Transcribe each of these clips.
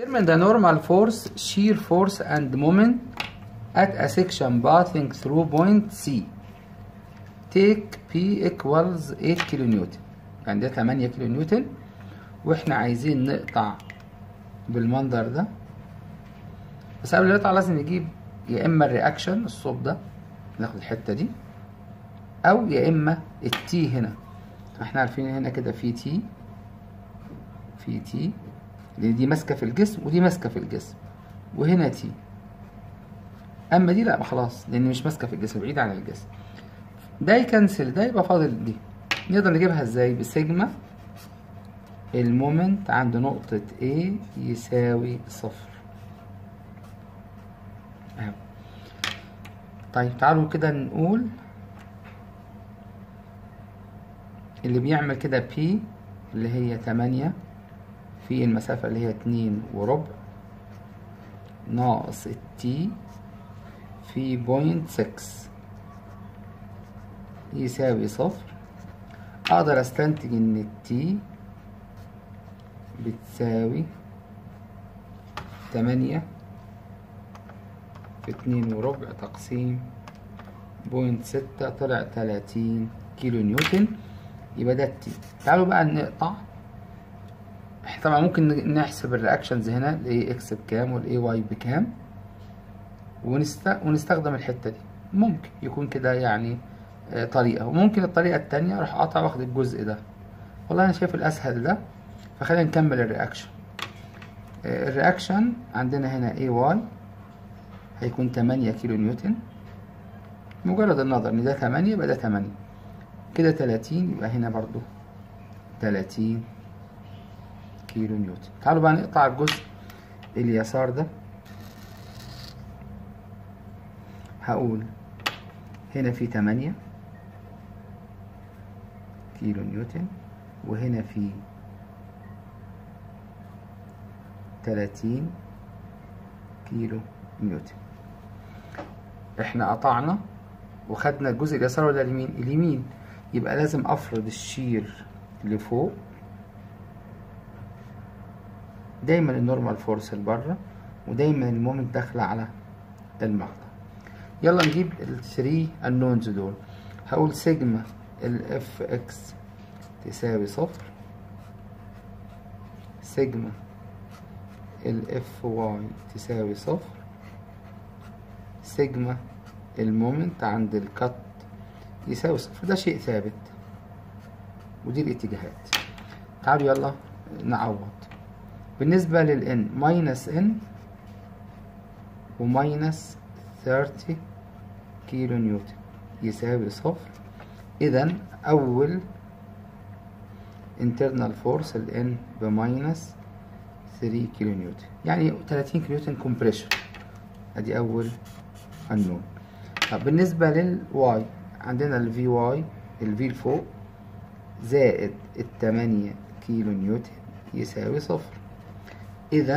Determine the normal force, shear force and moment at a section passing through point C. Take P equals 8 كيلو نيوتن يعني ده 8 كيلو نيوتن واحنا عايزين نقطع بالمنظر ده بس قبل ما نقطع لازم نجيب يا اما الرياكشن الصوت ده ناخد الحتة دي او يا اما التي هنا احنا عارفين هنا كده في تي في تي لان دي ماسكه في الجسم ودي ماسكه في الجسم وهنا تي اما دي لا خلاص لان مش ماسكه في الجسم بعيد عن الجسم ده يكنسل ده يبقى فاضل دي نقدر نجيبها ازاي بسيجما المومنت عند نقطة A يساوي صفر اهو طيب تعالوا كده نقول اللي بيعمل كده P اللي هي تمانية في المسافة اللي هي اتنين وربع ناقص التي في بوينت سكس يساوي صفر أقدر أستنتج إن التي بتساوي تمانية في اتنين وربع تقسيم بوينت ستة طلع تلاتين كيلو نيوتن يبقى ده التي تعالوا بقى نقطع احنا طبعا ممكن نحسب الرياكشنز هنا الاي اكس بكام والاي واي بكام ونست... ونستخدم الحته دي ممكن يكون كده يعني طريقه وممكن الطريقه التانية اروح اقطع واخد الجزء ده والله انا شايف الاسهل ده فخلينا نكمل الرياكشن الرياكشن عندنا هنا اي واي هيكون 8 كيلو نيوتن مجرد النظر ان ده 8 يبقى ده 8 كده 30 يبقى هنا برضو 30 كيلو نيوتن تعالوا بقى نقطع الجزء اليسار ده هقول هنا في تمانية كيلو نيوتن وهنا في تلاتين كيلو نيوتن احنا قطعنا وخدنا الجزء اليسار ولا اليمين اليمين يبقى لازم افرض الشير لفوق دايما النورمال فورس لبره ودايما المومنت داخله على المقطع يلا نجيب الثري النونز دول هقول سيجما الاف اكس تساوي صفر سيجما الاف واي تساوي صفر سيجما المومنت عند الكت يساوي صفر ده شيء ثابت ودي الاتجاهات تعالوا يلا نعوض بالنسبة للإن ماينس إن وماينس 30 كيلو نيوتن يساوي صفر إذا أول internal force ال N بماينس 3 كيلو نيوتن يعني 30 كيلو نيوتن كومبريشن أدي أول unknown طب بالنسبة لل Y عندنا ال VY ال V لفوق زائد التمانية كيلو نيوتن يساوي صفر إذا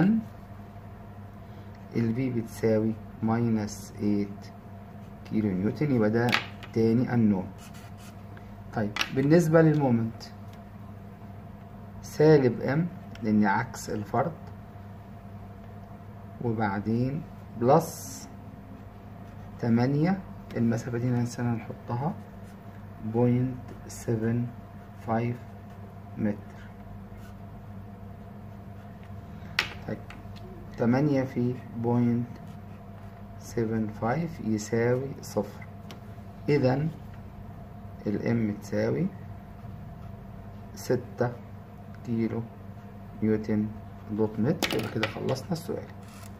ال V بتساوي ماينس 8 كيلو نيوتن يبقى ده تاني unknown طيب بالنسبة للمومنت سالب ام لأن عكس الفرد وبعدين بلس تمانية المسافة دي ننسى نحطها بوينت سفن فايف متر طيب تمانية في بوينت سفن فايف يساوي صفر إذا الام تساوي ستة كيلو نيوتن دوت متر يبقى كده خلصنا السؤال